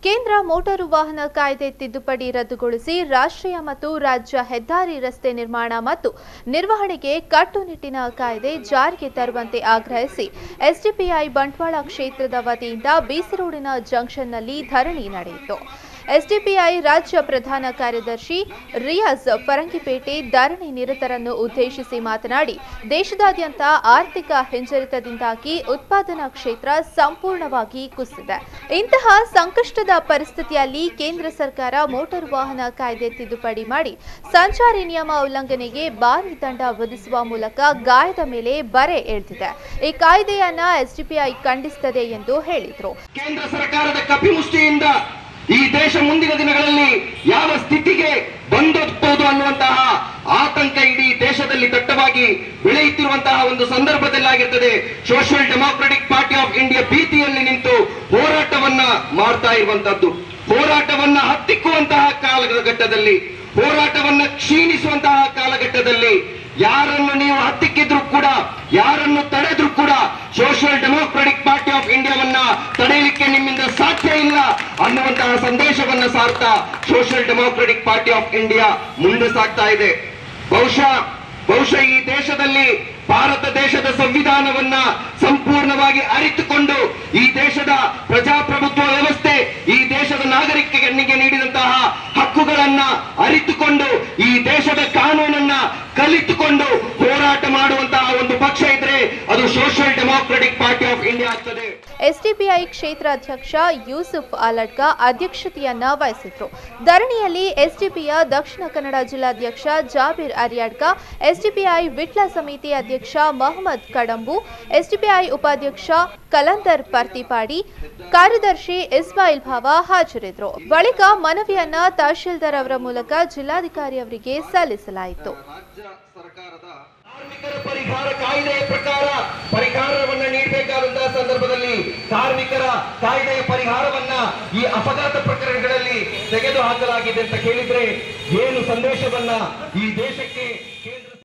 ಕೇಂದ್ರ ಮೋಟಾರು ವಾಹನ ಕಾಯ್ದೆ ತಿದ್ದುಪಡಿ ರದ್ದುಗೊಳಿಸಿ ರಾಷ್ಟ್ರೀಯ ಮತ್ತು ರಾಜ್ಯ ಹೆದ್ದಾರಿ ರಸ್ತೆ ನಿರ್ಮಾಣ ಮತ್ತು ನಿರ್ವಹಣೆಗೆ ಕಟ್ಟುನಿಟ್ಟಿನ ಕಾಯ್ದೆ ಜಾರಿಗೆ ತರುವಂತೆ ಆಗ್ರಹಿಸಿ ಎಸ್ಡಿಪಿಐ ಬಂಟ್ವಾಳ ಕ್ಷೇತ್ರದ ವತಿಯಿಂದ ಬೀಸರೋಡಿನ ಜಂಕ್ಷನ್ನಲ್ಲಿ ಧರಣಿ ನಡೆಯಿತು ಎಸ್ಡಿಪಿಐ ರಾಜ್ಯ ಪ್ರಧಾನ ಕಾರ್ಯದರ್ಶಿ ರಿಯಾಜ್ ಫರಂಗಿಪೇಟೆ ಧರಣಿ ನಿರತರನ್ನು ಉದ್ದೇಶಿಸಿ ಮಾತನಾಡಿ ದೇಶದಾದ್ಯಂತ ಆರ್ಥಿಕ ಹಿಂಜರಿತದಿಂದಾಗಿ ಉತ್ಪಾದನಾ ಕ್ಷೇತ್ರ ಸಂಪೂರ್ಣವಾಗಿ ಕುಸಿದಿದೆ ಇಂತಹ ಸಂಕಷ್ಟದ ಪರಿಸ್ಥಿತಿಯಲ್ಲಿ ಕೇಂದ್ರ ಸರ್ಕಾರ ಮೋಟಾರು ವಾಹನ ಕಾಯ್ದೆ ತಿದ್ದುಪಡಿ ಮಾಡಿ ಸಂಚಾರಿ ನಿಯಮ ಉಲ್ಲಂಘನೆಗೆ ಭಾರಿ ದಂಡ ವಿಧಿಸುವ ಮೂಲಕ ಗಾಯದ ಮೇಲೆ ಬರೆ ಎಳೆದಿದೆ ಈ ಕಾಯ್ದೆಯನ್ನ ಎಸ್ಡಿಪಿಐ ಖಂಡಿಸುತ್ತದೆ ಎಂದು ಹೇಳಿದರು ಕೇಂದ್ರ ಸರ್ಕಾರದ ಕಪಿಮುಷ್ಟಿಯಿಂದ ಈ ದೇಶ ಮುಂದಿನ ದಿನಗಳಲ್ಲಿ ಯಾವ ಸ್ಥಿತಿಗೆ ಬಂದೊಪ್ಪುವುದು ಅನ್ನುವಂತಹ ಆತಂಕ ಇಡೀ ದೇಶದಲ್ಲಿ ದಟ್ಟವಾಗಿ ಬೆಳೆಯುತ್ತಿರುವಂತಹ ಒಂದು ಸಂದರ್ಭದಲ್ಲಾಗಿರ್ತದೆ social democratic party of India ಭೀತಿಯಲ್ಲಿ ನಿಂತು ಹೋರಾಟವನ್ನ ಮಾಡ್ತಾ ಇರುವಂತದ್ದು ಹೋರಾಟವನ್ನ ಹತ್ತಿಕ್ಕುವಂತಹ ಕಾಲಘಟ್ಟದಲ್ಲಿ ಹೋರಾಟವನ್ನ ಕ್ಷೀಣಿಸುವಂತಹ ಕಾಲಘಟ್ಟದಲ್ಲಿ ಯಾರನ್ನು ನೀವು ಹತ್ತಿಕ್ಕಿದ್ರು ಕೂಡ ಯಾರನ್ನು ತಡೆದ್ರು ಕೂಡ ಸೋಷಿಯಲ್ ಡೆಮೋಕ್ರೆಟಿಕ್ ಪಾರ್ಟಿ ಆಫ್ ಇಂಡಿಯಾವನ್ನ ತಡೆಯಲಿಕ್ಕೆ ನಿಮ್ಮಿಂದ ಸಾಧ್ಯ ಇಲ್ಲ ಅನ್ನುವಂತಹ ಸಂದೇಶವನ್ನ ಸಾರ್ತಾ social democratic party of India ಮುಂದೆ ಸಾಗ್ತಾ ಇದೆ ಬಹುಶಃ ಬಹುಶಃ ಈ ದೇಶದಲ್ಲಿ ಭಾರತ ದೇಶದ ಸಂವಿಧಾನವನ್ನ ಸಂಪೂರ್ಣವಾಗಿ ಅರಿತುಕೊಂಡು ಈ ದೇಶದ ಪ್ರಜಾಪ್ರಭುತ್ವ ವ್ಯವಸ್ಥೆ ಈ ದೇಶದ ನಾಗರಿಕನಿಗೆ ನೀಡಿದಂತಹ ಹಕ್ಕುಗಳನ್ನ ಅರಿತುಕೊಂಡು ಈ ದೇಶದ ಕಾನೂನನ್ನ ಕಲಿತುಕೊಂಡು ಹೋರಾಟ ಮಾಡುವಂತಹ ಒಂದು ಪಕ್ಷ ಇದ್ರೆ ಅದು social democratic party of India ಆಗ್ತದೆ ಎಸ್ಡಿಪಿಐ ಕ್ಷೇತ್ರ ಅಧ್ಯಕ್ಷ ಯೂಸುಫ್ ಅಲಡ್ಕ ಅಧ್ಯಕ್ಷತೆಯನ್ನ ವಹಿಸಿದ್ರು ಧರಣಿಯಲ್ಲಿ ಎಸ್ಡಿಪಿಯ ದಕ್ಷಿಣ ಕನ್ನಡ ಜಿಲ್ಲಾಧ್ಯಕ್ಷ ಜಾಬೀರ್ ಅರಿಯಾಡ್ಕ ಎಸ್ಡಿಪಿಐ ವಿಟ್ಲ ಸಮಿತಿ ಅಧ್ಯಕ್ಷ ಮೊಹಮ್ಮದ್ ಕಡಂಬು ಎಸ್ಡಿಪಿಐ ಉಪಾಧ್ಯಕ್ಷ ಕಲಂದರ್ ಪರ್ತಿಪಾಡಿ ಕಾರ್ಯದರ್ಶಿ ಇಸ್ಮಾಯಿಲ್ ಭಾವ ಹಾಜರಿದ್ದರು ಬಳಿಕ ಮನವಿಯನ್ನ ತಹಶೀಲ್ದಾರ್ ಅವರ ಮೂಲಕ ಜಿಲ್ಲಾಧಿಕಾರಿ ಅವರಿಗೆ ಸಲ್ಲಿಸಲಾಯಿತು ರಾಜ್ಯ ಸರ್ಕಾರದ ಕಾರ್ಮಿಕರ ಪರಿಹಾರ ಕಾಯ್ದೆಯ ಪ್ರಕಾರ ಪರಿಹಾರವನ್ನ ನೀಡಬೇಕಾದಂತಹ ಸಂದರ್ಭದಲ್ಲಿ ಕಾರ್ಮಿಕರ ಕಾಯ್ದೆಯ ಪರಿಹಾರವನ್ನ ಈ ಅಪಘಾತ ಪ್ರಕರಣಗಳಲ್ಲಿ ತೆಗೆದು ಹಾಕಲಾಗಿದೆ ಅಂತ ಕೇಳಿದ್ರೆ ಏನು ಸಂದೇಶವನ್ನ ಈ ದೇಶಕ್ಕೆ